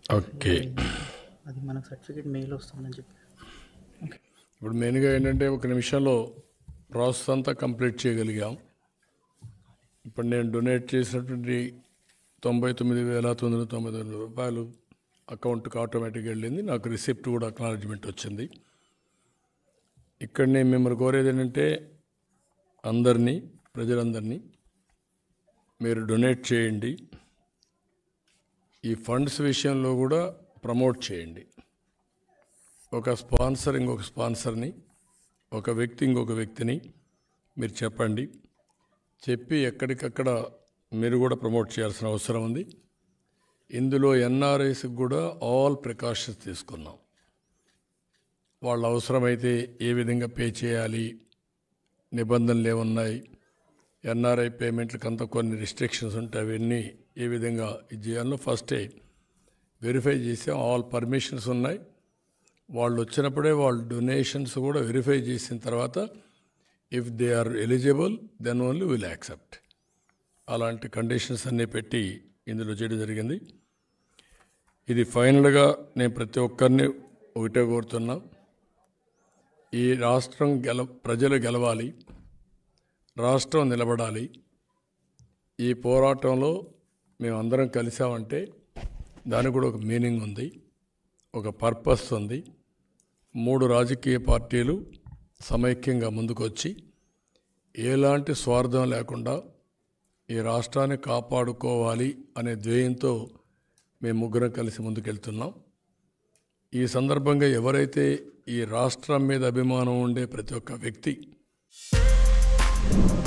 okay అది మనకు certificate mail వస్తుందని చెప్పి ఇప్పుడు మెయిన్గా ఏంటంటే ఒక నిమిషంలో ప్రాసెస్ అంతా కంప్లీట్ చేయగలిగాం ఇప్పుడు నేను డొనేట్ చేసినటువంటి తొంభై తొమ్మిది వేల తొమ్మిది వందల తొంభై తొమ్మిది రూపాయలు అకౌంట్కి ఆటోమేటిక్గా వెళ్ళింది నాకు రిసిప్ట్ కూడా అక్నాలజ్మెంట్ వచ్చింది ఇక్కడ నేను మిమ్మల్ని కోరేది ఏంటంటే అందరినీ ప్రజలందరినీ మీరు డొనేట్ చేయండి ఈ ఫండ్స్ విషయంలో కూడా ప్రమోట్ చేయండి ఒక స్పాన్సర్ ఇంకొక స్పాన్సర్ని ఒక వ్యక్తి ఇంకొక వ్యక్తిని మీరు చెప్పండి చెప్పి ఎక్కడికక్కడ మీరు కూడా ప్రమోట్ చేయాల్సిన అవసరం ఉంది ఇందులో ఎన్ఆర్ఐస్కి కూడా ఆల్ ప్రికాషన్స్ తీసుకున్నాం వాళ్ళ అవసరమైతే ఏ విధంగా పే చేయాలి నిబంధనలు ఏమున్నాయి ఎన్ఆర్ఐ పేమెంట్లకు అంతా కొన్ని రిస్ట్రిక్షన్స్ ఉంటాయి అవన్నీ ఏ విధంగా ఇది చేయాలో ఫస్టే వెరిఫై చేసాం ఆల్ పర్మిషన్స్ ఉన్నాయి వాళ్ళు వచ్చినప్పుడే వాళ్ళు డొనేషన్స్ కూడా వెరిఫై చేసిన తర్వాత if they are eligible then only will accept అలాంటి కండిషన్స్ అన్నీ పెట్టి ఇందులో చేయడం జరిగింది ఇది ఫైనల్గా నేను ప్రతి ఒక్కరిని ఒకటే కోరుతున్నా ఈ రాష్ట్రం గెల ప్రజలు గెలవాలి రాష్ట్రం నిలబడాలి ఈ పోరాటంలో మేమందరం కలిసామంటే దానికి కూడా ఒక మీనింగ్ ఉంది ఒక పర్పస్ ఉంది మూడు రాజకీయ పార్టీలు సమైక్యంగా ముందుకొచ్చి ఎలాంటి స్వార్థం లేకుండా ఈ రాష్ట్రాన్ని కాపాడుకోవాలి అనే ధ్యేయంతో మేము ముగ్గురం కలిసి ముందుకెళ్తున్నాం ఈ సందర్భంగా ఎవరైతే ఈ రాష్ట్రం మీద అభిమానం ఉండే ప్రతి ఒక్క వ్యక్తి